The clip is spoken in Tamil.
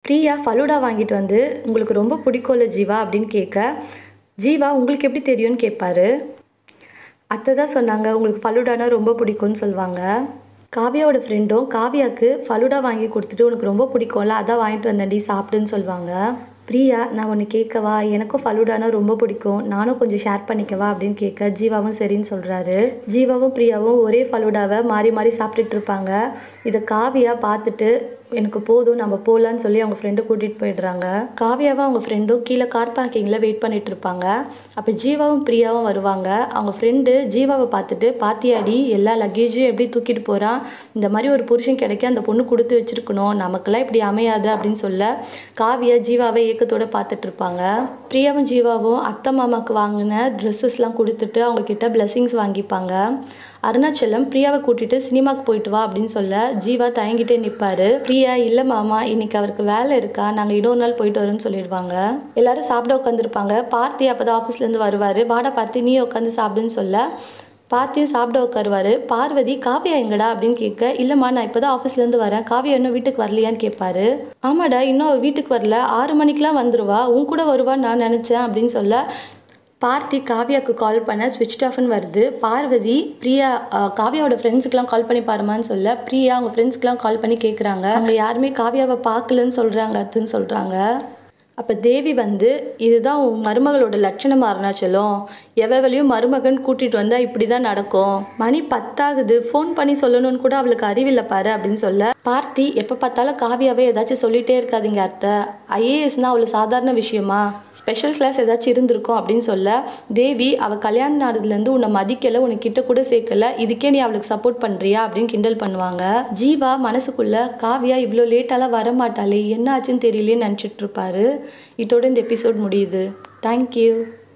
பிரியா ஃபலூடா வாங்கிட்டு வந்து உங்களுக்கு ரொம்ப பிடிக்கும்ல ஜீவா அப்படின்னு கேட்க ஜீவா உங்களுக்கு எப்படி தெரியும்னு கேட்பாரு அத்தை தான் சொன்னாங்க உங்களுக்கு ஃபலூடானா ரொம்ப பிடிக்கும்னு சொல்லுவாங்க காவியாவோட ஃப்ரெண்டும் காவியாவுக்கு ஃபலூடா வாங்கி கொடுத்துட்டு உனக்கு ரொம்ப பிடிக்கும்ல அதான் வாங்கிட்டு வந்தேன்டி சாப்பிடுன்னு சொல்லுவாங்க பிரியா நான் ஒன்று கேட்கவா எனக்கும் ஃபலூடானா ரொம்ப பிடிக்கும் நானும் கொஞ்சம் ஷேர் பண்ணிக்கவா அப்படின்னு கேட்க ஜீவாவும் சரின்னு சொல்கிறாரு ஜீவாவும் பிரியாவும் ஒரே ஃபலூடாவை மாறி மாறி சாப்பிட்டுட்டு இருப்பாங்க இதை காவியா பார்த்துட்டு எனக்கு போதும் நம்ம போகலான்னு சொல்லி அவங்க ஃப்ரெண்டு கூட்டிகிட்டு போயிடுறாங்க காவியாவும் அவங்க ஃப்ரெண்டும் கீழே கார் பார்க்கிங்கில் வெயிட் பண்ணிட்டு இருப்பாங்க அப்போ ஜீவாவும் பிரியாவும் வருவாங்க அவங்க ஃப்ரெண்டு ஜீவாவை பார்த்துட்டு பாத்தியாடி எல்லா லக்கேஜும் எப்படி தூக்கிட்டு போகிறான் இந்த மாதிரி ஒரு புருஷன் கிடைக்க அந்த பொண்ணு கொடுத்து வச்சிருக்கணும் நமக்கெல்லாம் இப்படி அமையாது அப்படின்னு சொல்ல காவியா ஜீவாவை ஏக்கத்தோட பார்த்துட்டு இருப்பாங்க பிரியாவும் ஜீவாவும் அத்தை மாமாவுக்கு வாங்கின ட்ரெஸ்ஸஸ்லாம் கொடுத்துட்டு அவங்க கிட்ட blessings வாங்கிப்பாங்க அருணாச்சலம் பிரியாவை கூட்டிட்டு சினிமாக்கு போயிட்டு வா அப்படின்னு சொல்ல ஜீவா தயங்கிட்டே நிற்பாரு பிரியா இல்லை மாமா இன்னைக்கு அவருக்கு வேலை இருக்கா நாங்கள் இன்னொரு நாள் போயிட்டு வரோம்னு சொல்லிடுவாங்க எல்லாரும் சாப்பிட உட்காந்துருப்பாங்க பார்த்தி அப்போ தான் ஆஃபீஸ்லேருந்து வருவார் வாடா பார்த்தி நீ உட்காந்து சாப்பிடுன்னு சொல்ல பார்த்தியும் சாப்பிட உட்காருவாரு பார்வதி காவியா எங்கடா அப்படின்னு கேட்க இல்லைம்மா நான் இப்போ தான் ஆஃபீஸ்லேருந்து வரேன் காவியா இன்னும் வீட்டுக்கு வரலையான்னு கேட்பாரு ஆமாடா இன்னும் அவள் வீட்டுக்கு வரல ஆறு மணிக்கெலாம் வந்துருவா உன் கூட வருவான்னு நான் நினச்சேன் அப்படின்னு சொல்ல பார்த்தி காவியாவுக்கு கால் பண்ண ஸ்விட்ச் ஆஃப்னு வருது பார்வதி பிரியா அஹ், காவியாவோட ஃப்ரெண்ட்ஸுக்கெலாம் கால் பண்ணி பாருமான்னு சொல்ல பிரியா அவங்க ஃப்ரெண்ட்ஸ்க்கெலாம் கால் பண்ணி கேட்குறாங்க அவங்க யாருமே காவியாவை பார்க்கலன்னு சொல்கிறாங்க அத்துன்னு சொல்கிறாங்க அப்போ தேவி வந்து இதுதான் உன் மருமகளோட லட்சணம் அருணாச்சலம் எவ்வளையும் மருமகன் கூட்டிகிட்டு வந்தால் இப்படி தான் நடக்கும் மணி பத்தாகுது ஃபோன் பண்ணி சொல்லணும்னு கூட அவளுக்கு அறிவில்லை பாரு அப்படின்னு சொல்ல பார்த்தி எப்போ பார்த்தாலும் காவியாவே ஏதாச்சும் சொல்லிட்டே இருக்காதீங்க அத்தை ஐஏஎஸ்னால் அவ்வளோ சாதாரண விஷயமா ஸ்பெஷல் கிளாஸ் ஏதாச்சும் இருந்திருக்கும் அப்படின்னு சொல்ல தேவி அவள் கல்யாண நாடுலேருந்து உன்னை மதிக்கலை உனக்கு கிட்ட கூட சேர்க்கல இதுக்கே நீ அவளுக்கு சப்போர்ட் பண்ணுறியா அப்படின்னு கிண்டல் பண்ணுவாங்க ஜீவா மனசுக்குள்ள காவியா இவ்வளோ லேட்டாலாம் வரமாட்டாளே என்ன ஆச்சுன்னு தெரியலையே நினச்சிட்டு இருப்பாரு இதோட இந்த எபிசோட் முடியுது தேங்க்யூ